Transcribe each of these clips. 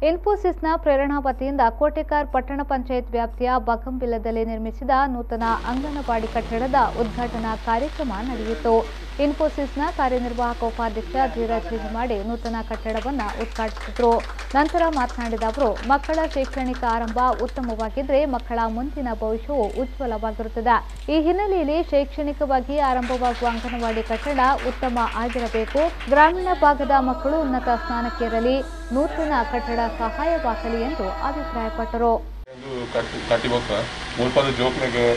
ಇನ್ಫೋಸಿಸ್ನ ಪ್ರೇರಣಾ ವತಿಯಿಂದ ಕೋಟೆಕಾರ್ ಪಟ್ಟಣ ಪಂಚಾಯತ್ ವ್ಯಾಪ್ತಿಯ ಬಗಂಬಿಲದಲ್ಲಿ ನಿರ್ಮಿಸಿದ ನೂತನ ಅಂಗನವಾಡಿ ಕಟ್ಟಡದ ಉದ್ಘಾಟನಾ ಕಾರ್ಯಕ್ರಮ ನಡೆಯಿತು ಇನ್ಫೋಸಿಸ್ನ ಕಾರ್ಯನಿರ್ವಾಹಕ ಉಪಾಧ್ಯಕ್ಷ ಧೀರಜ್ ಹಿಜಮಾಡಿ ನೂತನ ಕಟ್ಟಡವನ್ನು ಉದ್ಘಾಟಿಸಿದರು ನಂತರ ಮಾತನಾಡಿದ ಅವರು ಮಕ್ಕಳ ಶೈಕ್ಷಣಿಕ ಆರಂಭ ಉತ್ತಮವಾಗಿದ್ದರೆ ಮಕ್ಕಳ ಮುಂದಿನ ಭವಿಷ್ಯವು ಉಜ್ವಲವಾಗಿರುತ್ತದೆ ಈ ಹಿನ್ನೆಲೆಯಲ್ಲಿ ಶೈಕ್ಷಣಿಕವಾಗಿ ಆರಂಭವಾಗುವ ಅಂಗನವಾಡಿ ಕಟ್ಟಡ ಉತ್ತಮ ಆಗಿರಬೇಕು ಗ್ರಾಮೀಣ ಭಾಗದ ಮಕ್ಕಳು ಉನ್ನತ ಸ್ಥಾನಕ್ಕೇರಲಿ ನೂತನ ಕಟ್ಟಡ ಸಹಾಯವಾಗಲಿ ಎಂದು ಅಭಿಪ್ರಾಯಪಟ್ಟರು ಇದು ಕಟ್ಟಿ ಕಟ್ಟಿ ಬೊಕ್ಕ ಮುಲ್ಪದ ಜೋಕ್ನಾಗ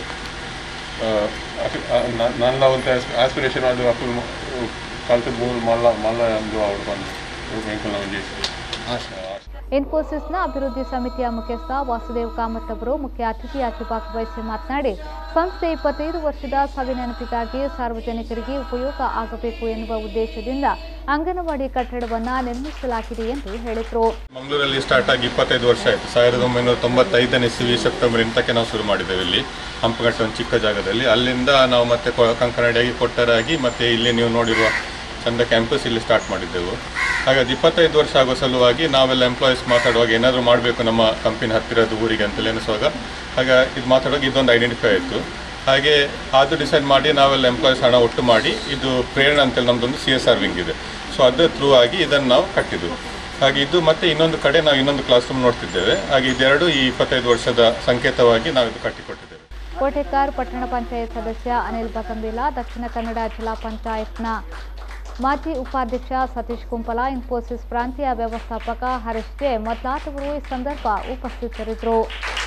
ನನ್ನ ಒಂದು ಆಸ್ಪಿರೇಷನ್ ಅದು ಅಪ್ಪು ಕಲ್ತು ಬೋಲ್ ಮಲ್ಲ ಮಲ್ಲ ಅಂದು ಅವ್ರು ಬಂದು ಎಂಕಲ್ ನಾವು చేసి ಆಸೆ ಇನ್ಫೋಸಿಸ್ನ ಅಭಿವೃದ್ಧಿ ಸಮಿತಿಯ ಮುಖ್ಯಸ್ಥ ವಾಸುದೇವ್ ಕಾಮತ್ ಅವರು ಮುಖ್ಯ ಅತಿಥಿಯಾಗಿ ಭಾಗವಹಿಸಿ ಮಾತನಾಡಿ ಸಂಸ್ಥೆ ಇಪ್ಪತ್ತೈದು ವರ್ಷದ ಸವಿನೆನಪಿಗಾಗಿ ಸಾರ್ವಜನಿಕರಿಗೆ ಉಪಯೋಗ ಆಗಬೇಕು ಎನ್ನುವ ಉದ್ದೇಶದಿಂದ ಅಂಗನವಾಡಿ ಕಟ್ಟಡವನ್ನು ನಿರ್ಮಿಸಲಾಗಿದೆ ಎಂದು ಹೇಳಿದರು ಮಂಗಳೂರಲ್ಲಿ ಸ್ಟಾರ್ಟ್ ಆಗಿ ಇಪ್ಪತ್ತೈದು ವರ್ಷ ಆಯಿತು ಸಾವಿರದ ಒಂಬೈನೂರ ತೊಂಬತ್ತೈದನೇ ಇಸ್ವಿ ಸೆಪ್ಟೆಂಬರ್ ಎಂಟಕ್ಕೆ ನಾವು ಶುರು ಮಾಡಿದ್ದೇವೆ ಇಲ್ಲಿ ಹಂಪಘಟ್ಟ ಒಂದು ಚಿಕ್ಕ ಜಾಗದಲ್ಲಿ ಅಲ್ಲಿಂದ ನಾವು ಮತ್ತೆ ಕೊ- ಕಂಕನಾಡಿಯಾಗಿ ಕೊಟ್ಟರಾಗಿ ಮತ್ತೆ ಇಲ್ಲಿ ನೀವು ನೋಡಿರುವ ಚಂದ ಕ್ಯಾಂಪಸ್ ಇಲ್ಲಿ ಸ್ಟಾರ್ಟ್ ಮಾಡಿದ್ದೆವು ಹಾಗಾಗಿ ಇಪ್ಪತ್ತೈದು ವರ್ಷ ಆಗೋ ಸಲುವಾಗಿ ನಾವೆಲ್ಲ ಎಂಪ್ಲಾಯೀಸ್ ಮಾತಾಡುವಾಗ ಏನಾದರೂ ಮಾಡಬೇಕು ನಮ್ಮ ಕಂಪನಿ ಹತ್ತಿರದ ಊರಿಗೆ ಅಂತ ಎನಿಸುವಾಗ ಆಗ ಇದು ಮಾತಾಡುವಾಗ ಇದೊಂದು ಐಡೆಂಟಿಫೈ ಆಯಿತು ಹಾಗೆ ಅದು ಡಿಸೈಡ್ ಮಾಡಿ ನಾವೆಲ್ಲ ಎಂಪ್ಲಾಯೀಸ್ ಹಣ ಒಟ್ಟು ಮಾಡಿ ಇದು ಪ್ರೇರಣಾ ಅಂತೇಳಿ ನಮ್ಮದೊಂದು ಸಿ ಎಸ್ ಆರ್ ವಿಂಗ್ ಇದೆ ಸೊ ಅದರ ಥ್ರೂ ಆಗಿ ಇದನ್ನು ನಾವು ಕಟ್ಟಿದ್ದು ಹಾಗೆ ಇದು ಮತ್ತೆ ಇನ್ನೊಂದು ಕಡೆ ನಾವು ಇನ್ನೊಂದು ಕ್ಲಾಸ್ ರೂಮ್ ನೋಡ್ತಿದ್ದೇವೆ ಹಾಗೆ ಇದೆರಡು ಈ ಇಪ್ಪತ್ತೈದು ವರ್ಷದ ಸಂಕೇತವಾಗಿ ನಾವು ಇದು ಕಟ್ಟಿಕೊಟ್ಟಿದ್ದೇವೆ ಕೋಟೆಕಾರ್ ಪಟ್ಟಣ ಪಂಚಾಯತ್ ಸದಸ್ಯ ಅನಿಲ್ ಬಗಂಬಿಲ ದಕ್ಷಿಣ ಕನ್ನಡ ಜಿಲ್ಲಾ ಪಂಚಾಯತ್ನ ಮಾಜಿ ಉಪಾಧ್ಯಕ್ಷ ಸತೀಶ್ ಕುಂಪಲ ಇನ್ಫೋಸಿಸ್ ಪ್ರಾಂತೀಯ ವ್ಯವಸ್ಥಾಪಕ ಹರೀಶ್ ಜೆ ಮೊದಲಾದವರು ಈ ಸಂದರ್ಭ ಉಪಸ್ಥಿತರಿದ್ದರು